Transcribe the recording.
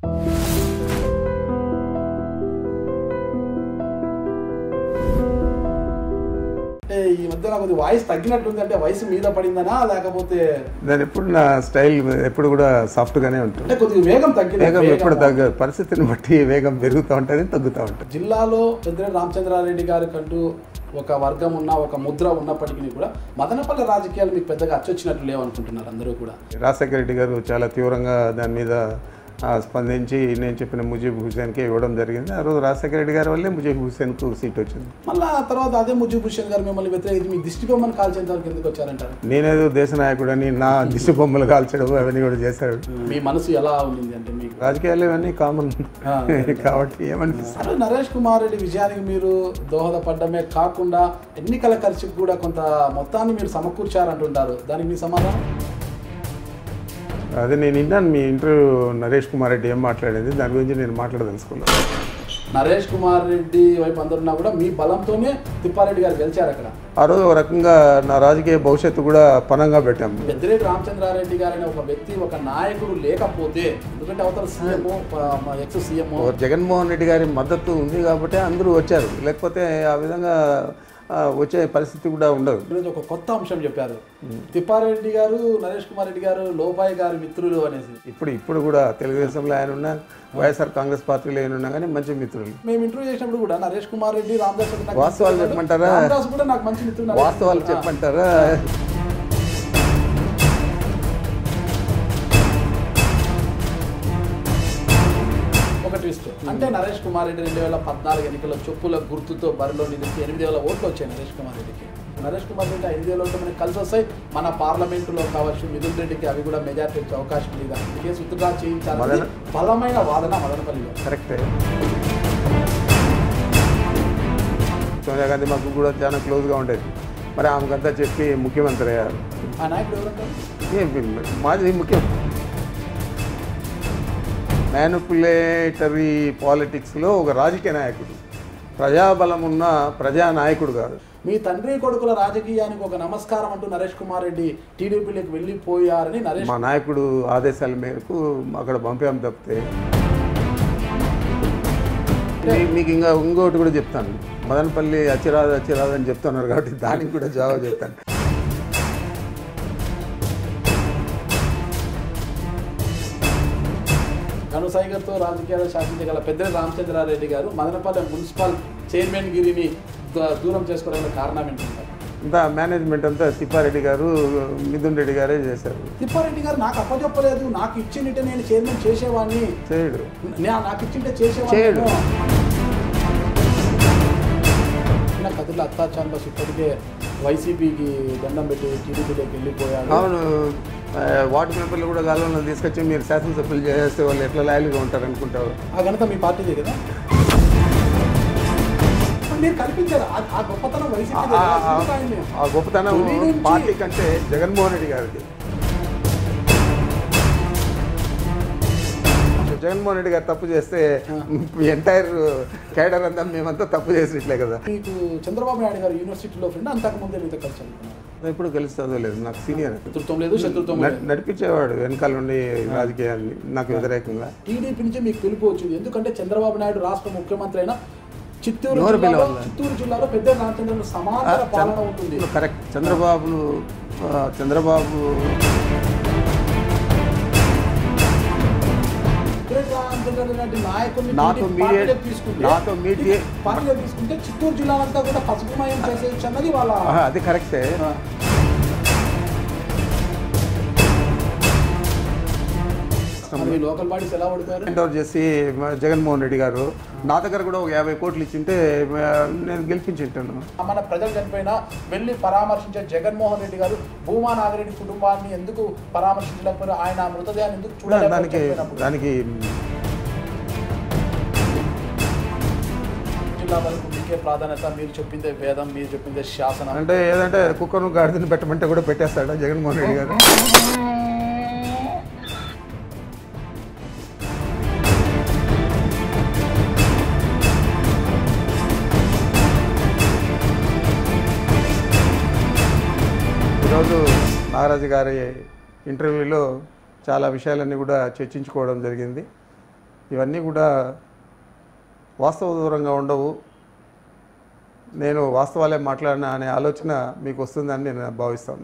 అంటే ఈ మధ్య నాకు కొద్దిగా వాయిస్ తగ్గినట్లుంది అంటే వయసు మీద పడిందనా లేకపోతే నేను ఎప్పుడు నా స్టైల్ ఎప్పుడు కూడా సాఫ్ట్గానే ఉంటుంది అంటే కొద్దిగా వేగం తగ్గింది వేగం ఎప్పుడు తగ్గ పరిస్థితిని బట్టి వేగం పెరుగుతూ ఉంటుంది తగ్గుతూ ఉంటుంది జిల్లాలో పెద్దిరెడ్డి రామచంద్రారెడ్డి గారికి అంటూ ఒక వర్గం ఉన్న ఒక ముద్ర ఉన్నప్పటికీ కూడా మదనపల్లి రాజకీయాలు మీకు పెద్దగా అచ్చొచ్చినట్లు లేవనుకుంటున్నారు అందరూ కూడా రాజశేఖర రెడ్డి గారు చాలా తీవ్రంగా దాని మీద ఆ, స్పందించి నేను చెప్పిన ముజీబ్ హుసేన్కి ఇవ్వడం జరిగింది ఆ రోజు రాజశేఖర రెడ్డి గారి వల్లే ముజీబ్ హుసేన్కు సీట్ వచ్చింది మళ్ళా ఆ తర్వాత అదే ముజీబ్ హుస్సేన్ గారు మిమ్మల్ని వ్యతిరేకించి మీ దిష్టి బొమ్మను కాల్చేంత వరకు ఎందుకు వచ్చారంటారు నేనేదో దేశ నాయకుడని నా దిష్టి బొమ్మలు కాల్చడం అవన్నీ కూడా చేశాడు మీ మనసు ఎలా ఉండింది అంటే మీకు రాజకీయాలు ఇవన్నీ కామన్ ఆ. కాబట్టి ఏమనిపిస్తుంది అసలు నరేష్ కుమార్ రెడ్డి విజయానికి మీరు దోహదపడమే కాకుండా ఎన్నికల ఖర్చుకు కూడా కొంత మొత్తాన్ని మీరు సమకూర్చారంటుంటారు దానికి మీ సమాధానం అదే నేను విన్నాను మీ ఇంటర్వ్యూ నరేష్ కుమార్ రెడ్డి ఏం మాట్లాడేది దాని గురించి నేను మాట్లాడదలుచుకున్నాను నరేష్ కుమార్ రెడ్డి వైపు అందరున్నా కూడా మీ బలంతోనే తిప్పారెడ్డి గారు గెలిచారు అక్కడ ఆ రోజు ఒక రకంగా నా రాజకీయ భవిష్యత్తు కూడా పనంగా పెట్టాం పెద్దిరెడ్డి రామచంద్రారెడ్డి గారు అనే ఒక వ్యక్తి ఒక నాయకుడు లేకపోతే ఎందుకంటే అవతల సీఎం ఎక్స్ సీఎం ఓ జగన్మోహన్ రెడ్డి గారి మద్దతు ఉంది కాబట్టి అందరూ వచ్చారు లేకపోతే ఆ విధంగా ఆ, వచ్చే పరిస్థితి కూడా ఉండదు ఈరోజు ఒక కొత్త అంశం చెప్పారు తిప్పారెడ్డి గారు నరేష్ కుమార్ రెడ్డి గారు లోపాయి గారి మిత్రులు అనేసి ఇప్పుడు ఇప్పుడు కూడా తెలుగుదేశంలో ఆయన ఉన్నా వైఎస్ఆర్ కాంగ్రెస్ పార్టీలో ఆయన ఉన్నా కానీ మంచి మిత్రులు మేము ఇంటర్వ్యూ చేసినప్పుడు కూడా నరేష్ కుమార్ రెడ్డి రామదాస్ రెడ్డి నాకు వాస్తవాలు మిత్రులు చెప్పమంటారా? రామదాస్ కూడా నాకు మంచి మిత్రుడు నరేష్ వాస్తవాలు కుమార్. చెప్పంటారా ఒక ట్విస్ట్ అంటే నరేష్ కుమార్ రెడ్డి రెండు వేల పద్నాలుగు ఎన్నికల చొప్పుల గుర్తుతో బరిలో నిలిచి ఎనిమిది వేల ఓట్లు వచ్చాయి నరేష్ కుమార్ రెడ్డికి నరేష్ కుమార్ రెడ్డి ఆ ఎనిమిది వేల ఓట్లు మనకి కలిసి వస్తాయి మన పార్లమెంటులో కావచ్చు మిథున్ రెడ్డికి అవి కూడా మెజార్టీ వచ్చే అవకాశం లేదు కేసు విత్డ్రా చేయించాలని మదన- బలమైన వాదన మదనపల్లిలో కరెక్టే సోనియా గాంధీ మాకు కూడా చాలా క్లోజ్గా ఉండేది మరి ఆమెకంతా చెప్పి ముఖ్యమంత్రి అయ్యారు ఆ నాయకుడు ఎవరంటారు ఏం మాది ముఖ్యం మ్యానుపులేటరీ పాలిటిక్స్లో ఒక రాజకీయ నాయకుడు ప్రజాబలం ఉన్న ప్రజా నాయకుడు కాదు మీ తండ్రి కొడుకుల రాజకీయానికి ఒక నమస్కారం అంటూ నరేష్ కుమార్ రెడ్డి టీడీపీలోకి వెళ్ళిపోయారని నరేష్ మా నాయకుడు ఆదేశాల మేరకు అక్కడ పంపాము తప్పితే మీ- మీకు ఇంకా ఇంకోటి కూడా చెప్తాను మదనపల్లి అచ్చిరాదు అచ్చిరాదు అని చెప్తున్నారు కాబట్టి దానికి కూడా జవాబు చెప్తాను ఘనసైగర్తో రాజకీయాలు శాసించగల పెద్ద రామచంద్రారెడ్డి గారు మదనపల్లి మున్సిపల్ చైర్మన్ గిరిని ద- దూరం చేసుకోవడానికి కారణం ఏంటంటారు అంతా మేనేజ్మెంట్ అంతా తిప్పారెడ్డి గారు మిథున్ రెడ్డి గారే చేశారు తిప్పారెడ్డి గారు నాకు అప్పచెప్పలేదు నాకు ఇచ్చింటే నేను చైర్మన్ చేసేవాడిని చేయడు నే- నాకు ఇచ్చింటే చేయడు. చేసేవాడిని కదిలో అత్తాచాన్ బస్ ఇప్పటికే వైసీపీకి దండం పెట్టి టీడీపీలోకి వెళ్ళిపోయాడు అవును ఆ, వార్డు మెంబర్లు కూడా గాలంలో తీసుకొచ్చి మీరు శాసనసభ్యులు చేస్తే వాళ్ళు ఎట్లా లాయల్గా ఉంటారు అనుకుంటారు ఆ ఘనత మీ పార్టీదే కదా మరి మీరు కల్పించారు ఆ- ఆ గొప్పతనం వైసీపీ ఆ- ఆ- ఆ గొప్పతనం తొలి నుంచి- పార్టీ కంటే జగన్మోహన్ రెడ్డి గారిది జగన్మోహన్ రెడ్డి గారు తప్పు చేస్తే ఎంటైర్ కేడర్ అంతా మేమంతా తప్పు చేసినట్లే కదా మీకు చంద్రబాబు నాయుడు గారు యూనివర్సిటీలో ఫ్రెండ్ అంతకు ముందే మీతో కలిసి చదువుకున్నారు ఎప్పుడు కలుస్తుందో లేదు నాకు సీనియర్ శత్రుత్వం లేదు శత్రుత్వం లేదు నడిపించేవాడు వెనకాల నుండి రాజకీయాన్ని నాకు వ్యతిరేకంగా టీడీపీ నుంచి మీకు పిలుపు వచ్చింది ఎందుకంటే చంద్రబాబు నాయుడు రాష్ట్ర ముఖ్యమంత్రి అయిన చిత్తూరు నోరు జిల్లాలో పిలవాలి. చిత్తూరు జిల్లాలో పెద్ద రామచంద్రుడు సమాంతర పాలన ఉంటుంది కరెక్ట్ చంద్రబాబు ఆ, చంద్రబాబు పెద్ద రామచంద్రుడు లాంటి నాయకుడిని నాతో టీడీపీ మీడియే- పార్టీలోకి తీసుకుంటే నాతో మీడియే- పార్టీలో తీసుకుంటే చిత్తూరు జిల్లాలంతా కూడా పసుపుమయం చేసేయచ్చు అన్నది వాళ్ళ ఆహా, అది కరెక్టే ఆ, మీ లోకల్ బాడీస్ ఎలా ఓడిపోయారు హ్యాండ్ ఓవర్ చేసి మ- జగన్మోహన్ రెడ్డి గారు నా దగ్గర కూడా ఒక యాభై కోట్లు ఇచ్చింటే మ- నేను గెలిపించింటాను మన ప్రజలు చనిపోయినా వెళ్ళి పరామర్శించే జగన్మోహన్ రెడ్డి గారు భూమా నాగిరెడ్డి కుటుంబాన్ని ఎందుకు పరామర్శించలేకపోయారు ఆయన మృతదేహాన్ని ఎందుకు చూడలేకపోయారు దానికి చనిపోయినప్పుడు? దానికి జిల్లా వరకు మీకే ప్రాధాన్యత మీరు చెప్పిందే వేదం మీరు చెప్పిందే శాసనం అంటే ఏదంటే కుక్కను గాడిదని పెట్టమంటే కూడా పెట్టేస్తాడా జగన్మోహన్ రెడ్డి గారు ఈరోజు నాగరాజు గారి ఇంటర్వ్యూలో చాలా విషయాలన్నీ కూడా చర్చించుకోవడం జరిగింది ఇవన్నీ కూడా వాస్తవ దూరంగా ఉండవు నేను వాస్తవాలే మాట్లాడినా అనే ఆలోచన మీకు వస్తుందని నేను భావిస్తాను